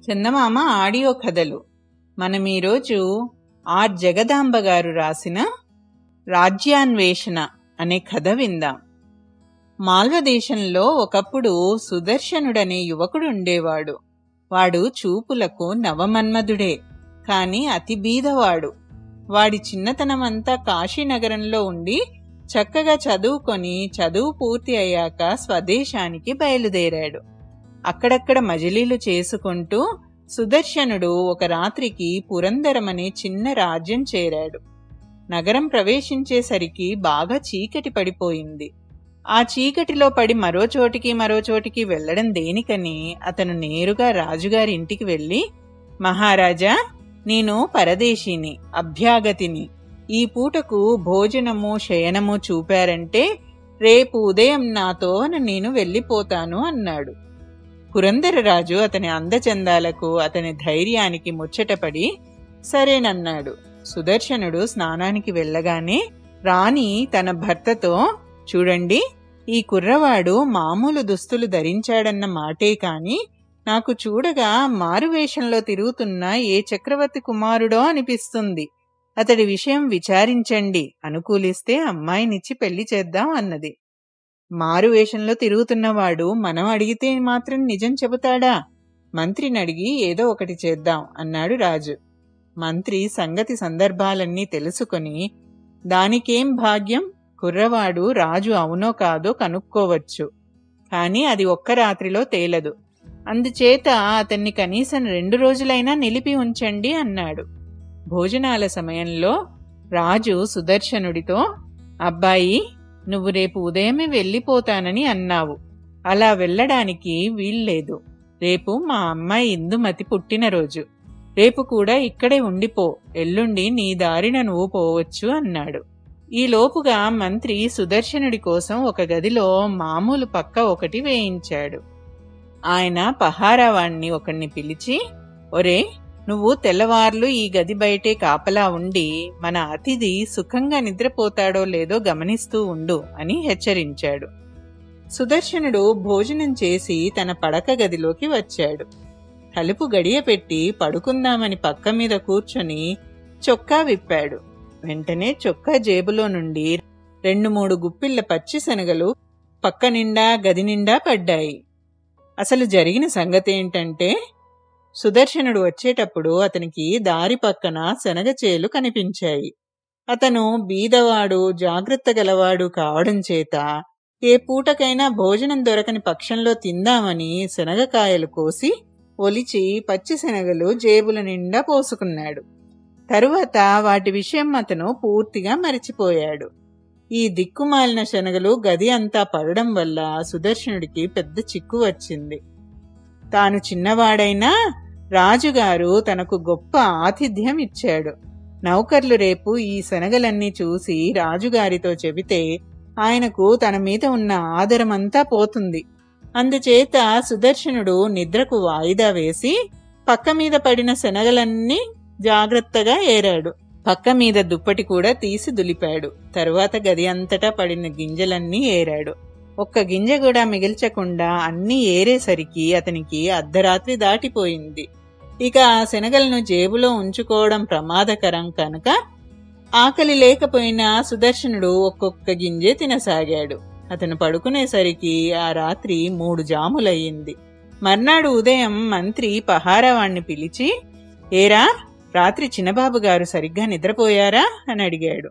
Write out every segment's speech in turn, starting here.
చందమామ audio కథలు మనం ఈరోజు ఆర్ జగదాంబ గారు రాసిన రాజ్యాన్వేషణ అనే కథ విందాం మాల్వ దేశంలో ఒకప్పుడు సుదర్శనుడనే యువకుడు ఉండేవాడు వాడు చూపులకు నవమన్మధుడే కాని అతి బీదవాడు వాడి చిన్నతనమంతా కాశీనగరంలో ఉండి చక్కగా చదువుకొని చదువు పూర్తి అయ్యాక స్వదేశానికి బయలుదేరాడు అక్కడక్కడ మజిలీలు చేసుకుంటూ సుదర్శనుడు ఒక రాత్రికి పురందరమనే చిన్న రాజ్యం చేరాడు నగరం ప్రవేశించేసరికి బాగా చీకటి పడిపోయింది ఆ చీకటిలో పడి మరో చోటికి మరో చోటికి వెళ్లడం దేనికని అతను నేరుగా రాజుగారి ఇంటికి వెళ్ళి మహారాజా నేను పరదేశీని అభ్యాగతిని ఈ పూటకు భోజనము శయనము చూపారంటే రేపు ఉదయం నాతో నేను వెళ్ళిపోతాను అన్నాడు పురందరరాజు అతని అందచందాలకు అతని ధైర్యానికి ముచ్చటపడి సరేనన్నాడు సుదర్శనుడు స్నానానికి వెళ్ళగానే రాణి తన భర్తతో చూడండి ఈ కుర్రవాడు మామూలు దుస్తులు ధరించాడన్న మాటే కాని నాకు చూడగా మారువేషంలో తిరుగుతున్న ఏ చక్రవర్తి కుమారుడో అనిపిస్తుంది అతడి విషయం విచారించండి అనుకూలిస్తే అమ్మాయినిచ్చి పెళ్లి చేద్దాం అన్నది మారు వేషంలో తిరుగుతున్నవాడు మనం అడిగితే మాత్రం నిజం చెబుతాడా మంత్రిని అడిగి ఏదో ఒకటి చేద్దాం అన్నాడు రాజు మంత్రి సంగతి సందర్భాలన్నీ తెలుసుకొని దానికేం భాగ్యం కుర్రవాడు రాజు అవునో కాదో కనుక్కోవచ్చు కాని అది ఒక్క రాత్రిలో తేలదు అందుచేత అతన్ని కనీసం రెండు రోజులైనా నిలిపి ఉంచండి అన్నాడు భోజనాల సమయంలో రాజు సుదర్శనుడితో అబ్బాయి నువ్వు రేపు ఉదయమే వెళ్ళిపోతానని అన్నావు అలా వెళ్ళడానికి వీల్లేదు రేపు మా అమ్మాయి ఇందుమతి పుట్టినరోజు రేపు కూడా ఇక్కడే ఉండిపో ఎల్లుండి నీ దారిన నువ్వు పోవచ్చు అన్నాడు ఈ లోపుగా మంత్రి సుదర్శనుడి కోసం ఒక గదిలో మామూలు పక్క ఒకటి వేయించాడు ఆయన పహారావాణ్ణి ఒకణ్ణి పిలిచి ఒరే నువ్వు తెల్లవార్లు ఈ గది బయటే కాపలా ఉండి మన అతిథి సుఖంగా నిద్రపోతాడో లేదో గమనిస్తూ ఉండు అని హెచ్చరించాడు సుదర్శనుడు భోజనం చేసి తన పడక గదిలోకి వచ్చాడు తలుపు గడియ పెట్టి పడుకుందామని పక్క మీద కూర్చొని చొక్కా విప్పాడు వెంటనే చొక్కా జేబులో నుండి రెండు మూడు గుప్పిళ్ల పచ్చి శనగలు పక్క నిండా గది నిండా పడ్డాయి అసలు జరిగిన సంగతేంటంటే సుదర్శనుడు వచ్చేటప్పుడు అతనికి దారి పక్కన శనగచేలు కనిపించాయి అతను బీదవాడు జాగ్రత్త గలవాడు కావడం చేత ఏ పూటకైనా భోజనం దొరకని పక్షంలో తిందామని శనగకాయలు కోసి ఒలిచి పచ్చి శనగలు జేబుల నిండా పోసుకున్నాడు తరువాత వాటి విషయం అతను పూర్తిగా మరిచిపోయాడు ఈ దిక్కుమాలిన శనగలు గది అంతా పడడం వల్ల సుదర్శనుడికి పెద్ద చిక్కు వచ్చింది తాను చిన్నవాడైనా రాజుగారు తనకు గొప్ప ఆతిథ్యం ఇచ్చాడు నౌకర్లు రేపు ఈ శనగలన్నీ చూసి రాజుగారితో చెబితే ఆయనకు తన మీద ఉన్న ఆదరమంతా పోతుంది అందుచేత సుదర్శనుడు నిద్రకు వాయిదా వేసి పక్క మీద పడిన శనగలన్నీ జాగ్రత్తగా ఏరాడు పక్క మీద దుప్పటి కూడా తీసి దులిపాడు తరువాత గది అంతటా పడిన గింజలన్నీ ఏరాడు ఒక్క గింజ కూడా మిగిల్చకుండా అన్నీ ఏరేసరికి అతనికి అర్ధరాత్రి దాటిపోయింది ఇక ఆ శనగలను జేబులో ఉంచుకోవడం ప్రమాదకరం కనుక ఆకలి లేకపోయినా సుదర్శనుడు ఒక్కొక్క గింజే తినసాగాడు అతను పడుకునేసరికి ఆ రాత్రి మూడు జాములయ్యింది మర్నాడు ఉదయం మంత్రి పహారావాణ్ణి పిలిచి ఏరా రాత్రి చిన్నబాబు గారు సరిగ్గా నిద్రపోయారా అని అడిగాడు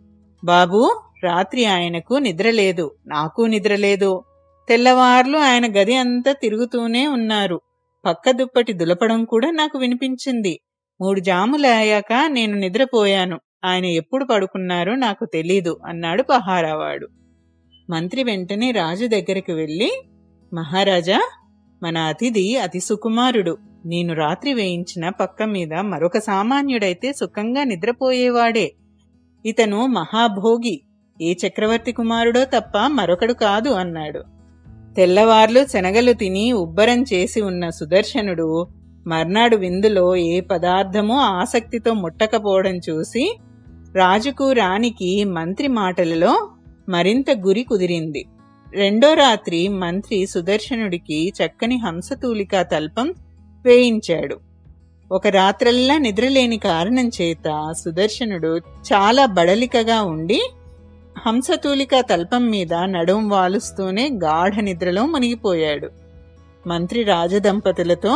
బాబు రాత్రి ఆయనకు నిద్రలేదు నాకు నిద్రలేదు తెల్లవార్లు ఆయన గది అంతా తిరుగుతూనే ఉన్నారు పక్క దుప్పటి దులపడం కూడా నాకు వినిపించింది మూడు జాములు అయ్యాక నేను నిద్రపోయాను ఆయన ఎప్పుడు పడుకున్నారో నాకు తెలీదు అన్నాడు పహారావాడు మంత్రి వెంటనే రాజు దగ్గరికి వెళ్ళి మహారాజా మన అతిథి అతి సుకుమారుడు నేను రాత్రి వేయించిన పక్క మీద మరొక సామాన్యుడైతే సుఖంగా నిద్రపోయేవాడే ఇతను మహాభోగి ఏ చక్రవర్తి కుమారుడో తప్ప మరొకడు కాదు అన్నాడు తెల్లవార్లు శనగలు తిని ఉబ్బరం చేసి ఉన్న సుదర్శనుడు మర్నాడు విందులో ఏ పదార్థమూ ఆసక్తితో ముట్టకపోవడం చూసి రాజుకు రాణికి మంత్రి మాటలలో మరింత గురి కుదిరింది రెండో రాత్రి మంత్రి సుదర్శనుడికి చక్కని హంసతూలికా తల్పం వేయించాడు ఒక రాత్రల్లా నిద్రలేని కారణం చేత సుదర్శనుడు చాలా బడలికగా ఉండి హంసతూలిక తల్పం మీద నడుం వాలుస్తూనే గాఢ నిద్రలో మునిగిపోయాడు మంత్రి రాజదంపతులతో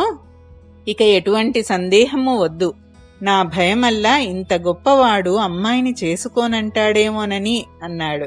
ఇక ఎటువంటి సందేహము వద్దు నా భయమల్లా ఇంత గొప్పవాడు అమ్మాయిని చేసుకోనంటాడేమోనని అన్నాడు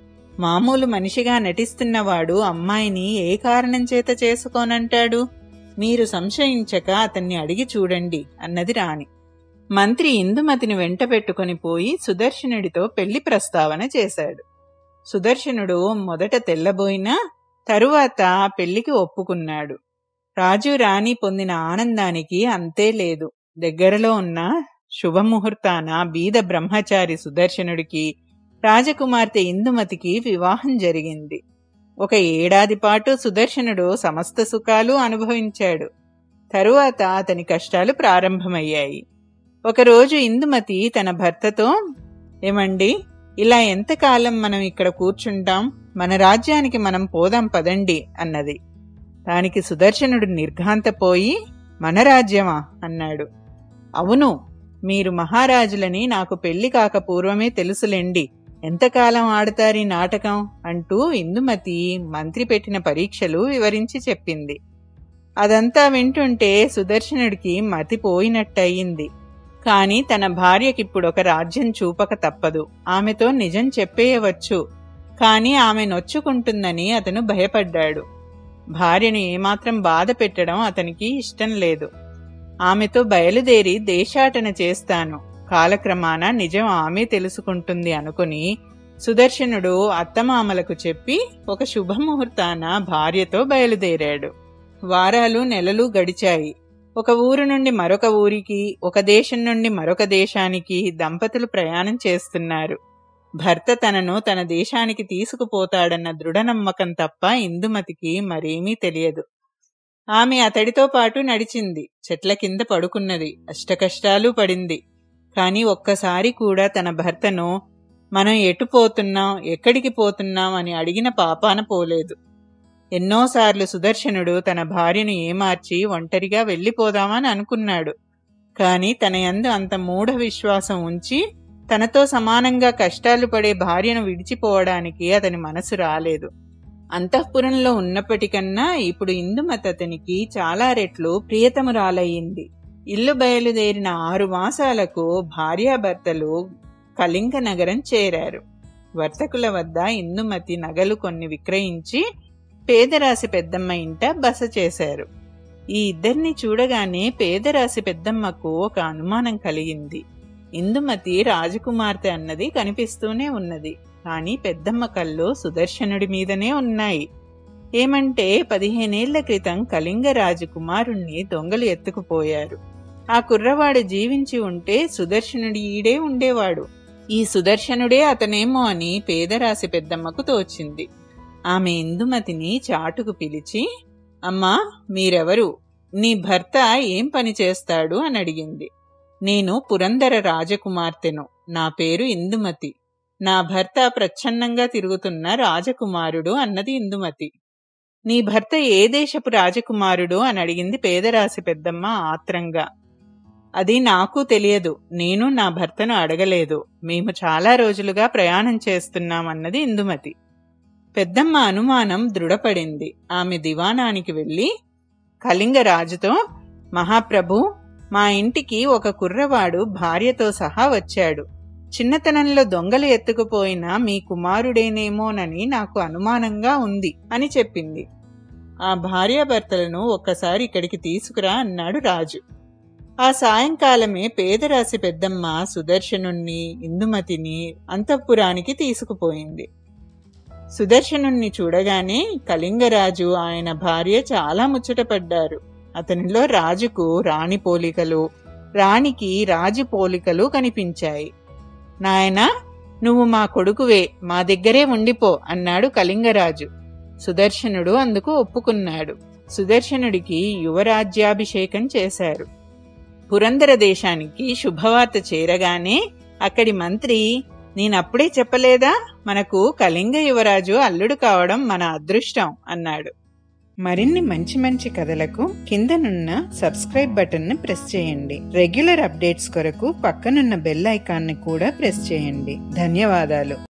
మామూలు మనిషిగా నటిస్తున్నవాడు అమ్మాయిని ఏ కారణం చేత చేసుకోనంటాడు మీరు సంశయించక అతన్ని అడిగి చూడండి అన్నది రాణి మంత్రి ఇందుమతిని వెంట పెట్టుకుని పోయి సుదర్శనుడితో పెళ్లి ప్రస్తావన చేశాడు సుదర్శనుడు మొదట తెల్లబోయినా తరువాత పెళ్లికి ఒప్పుకున్నాడు రాజు రాణి పొందిన ఆనందానికి అంతే లేదు దగ్గరలో ఉన్న శుభముహూర్తాన బీద బ్రహ్మచారి సుదర్శనుడికి రాజకుమార్తె ఇందుమతికి వివాహం జరిగింది ఒక ఏడాది పాటు సుదర్శనుడు సమస్త సుఖాలు అనుభవించాడు తరువాత అతని కష్టాలు ప్రారంభమయ్యాయి ఒకరోజు ఇందుమతి తన భర్తతో ఏమండి ఇలా ఎంతకాలం మనం ఇక్కడ కూర్చుంటాం మన రాజ్యానికి మనం పోదాం పదండి అన్నది దానికి సుదర్శనుడు నిర్ఘాంతపోయి మన రాజ్యమా అన్నాడు అవును మీరు మహారాజులని నాకు పెళ్లి కాక పూర్వమే తెలుసులేండి ఎంతకాలం ఆడతారీ నాటకం అంటూ ఇందుమతి మంత్రి పెట్టిన పరీక్షలు వివరించి చెప్పింది అదంతా వింటుంటే సుదర్శనుడికి మతిపోయినట్టయింది కాని తన భార్యకిప్పుడు ఒక రాజ్యం చూపక తప్పదు ఆమెతో నిజం చెప్పేయవచ్చు కాని ఆమె నొచ్చుకుంటుందని అతను భయపడ్డాడు భార్యను ఏమాత్రం బాధ పెట్టడం అతనికి ఇష్టం లేదు ఆమెతో బయలుదేరి దేశాటన చేస్తాను కాలక్రమాన నిజం ఆమె తెలుసుకుంటుంది అనుకుని సుదర్శనుడు అత్తమామలకు చెప్పి ఒక శుభముహూర్తాన భార్యతో బయలుదేరాడు వారాలు నెలలు గడిచాయి ఒక ఊరు నుండి మరొక ఊరికి ఒక దేశం నుండి మరొక దేశానికి దంపతులు ప్రయాణం చేస్తున్నారు భర్త తనను తన దేశానికి తీసుకుపోతాడన్న దృఢ నమ్మకం తప్ప ఇందుమతికి మరేమీ తెలియదు ఆమె అతడితో పాటు నడిచింది చెట్ల కింద పడుకున్నది అష్టకష్టాలు పడింది కాని ఒక్కసారి కూడా తన భర్తను మనం ఎటు పోతున్నాం ఎక్కడికి పోతున్నాం అని అడిగిన పాపాన పోలేదు ఎన్నోసార్లు సుదర్శనుడు తన భార్యను ఏమార్చి ఒంటరిగా వెళ్ళిపోదామని అనుకున్నాడు కాని తన యందు అంత మూఢ విశ్వాసం ఉంచి తనతో సమానంగా కష్టాలు పడే భార్యను విడిచిపోవడానికి అతని మనసు రాలేదు అంతఃపురంలో ఉన్నప్పటికన్నా ఇప్పుడు ఇందుమతి అతనికి చాలా రెట్లు ప్రియతమురాలయ్యింది ఇల్లు బయలుదేరిన ఆరు మాసాలకు భార్యాభర్తలు కళింగ నగరం చేరారు వర్తకుల వద్ద ఇందుమతి నగలు కొన్ని విక్రయించి పేదరాశి పెద్దమ్మ ఇంట బస చేశారు ఈ ఇద్దరిని చూడగానే పేదరాశి పెద్దమ్మకు ఒక అనుమానం కలిగింది ఇందుమతి రాజకుమార్తె అన్నది కనిపిస్తూనే ఉన్నది కాని పెద్దమ్మ కళ్ళు సుదర్శనుడి మీదనే ఉన్నాయి ఏమంటే పదిహేనేళ్ల క్రితం కళింగ రాజకుమారుణ్ణి దొంగలు ఎత్తుకుపోయారు ఆ కుర్రవాడు జీవించి ఉంటే సుదర్శనుడి ఈడే ఉండేవాడు ఈ సుదర్శనుడే అతనేమో అని పేదరాశి పెద్దమ్మకు తోచింది ఆమె ఇందుమతిని చాటుకు పిలిచి అమ్మా మీరెవరు నీ భర్త ఏం పని చేస్తాడు అని అడిగింది నేను పురందర రాజకుమార్తెను నా పేరు ఇందుమతి నా భర్త ప్రచ్ఛన్నంగా తిరుగుతున్న రాజకుమారుడు అన్నది ఇందుమతి నీ భర్త ఏ దేశపు రాజకుమారుడు అని అడిగింది పేదరాశి పెద్దమ్మ ఆత్రంగా అది నాకు తెలియదు నేను నా భర్తను అడగలేదు మేము చాలా రోజులుగా ప్రయాణం చేస్తున్నామన్నది ఇందుమతి పెద్దమ్మ అనుమానం దృఢపడింది ఆమె దివానానికి వెళ్లి కళింగ రాజుతో మహాప్రభు మా ఇంటికి ఒక కుర్రవాడు భార్యతో సహా వచ్చాడు చిన్నతనంలో దొంగలు ఎత్తుకుపోయిన మీ కుమారుడేనేమోనని నాకు అనుమానంగా ఉంది అని చెప్పింది ఆ భార్యాభర్తలను ఒక్కసారి ఇక్కడికి తీసుకురా అన్నాడు రాజు ఆ సాయంకాలమే పేదరాశి పెద్దమ్మ సుదర్శనుణ్ణి ఇందుమతిని అంతఃపురానికి తీసుకుపోయింది సుదర్శనుణ్ణి చూడగానే కళింగరాజు ఆయన భార్య చాలా ముచ్చటపడ్డారు అతనిలో రాజుకు రాణి పోలికలు రాణికి రాజు పోలికలు కనిపించాయి నాయనా నువ్వు మా కొడుకువే మా దగ్గరే ఉండిపో అన్నాడు కళింగరాజు సుదర్శనుడు అందుకు ఒప్పుకున్నాడు సుదర్శనుడికి యువరాజ్యాభిషేకం చేశారు పురందర దేశానికి శుభవార్త చేరగానే అక్కడి మంత్రి నేనప్పుడే చెప్పలేదా మనకు కళింగ యువరాజు అల్లుడు కావడం మన అదృష్టం అన్నాడు మరిన్ని మంచి మంచి కథలకు కిందనున్న సబ్స్క్రైబ్ బటన్ ని ప్రెస్ చేయండి రెగ్యులర్ అప్డేట్స్ కొరకు పక్కనున్న బెల్ ఐకాన్ ని కూడా ప్రెస్ చేయండి ధన్యవాదాలు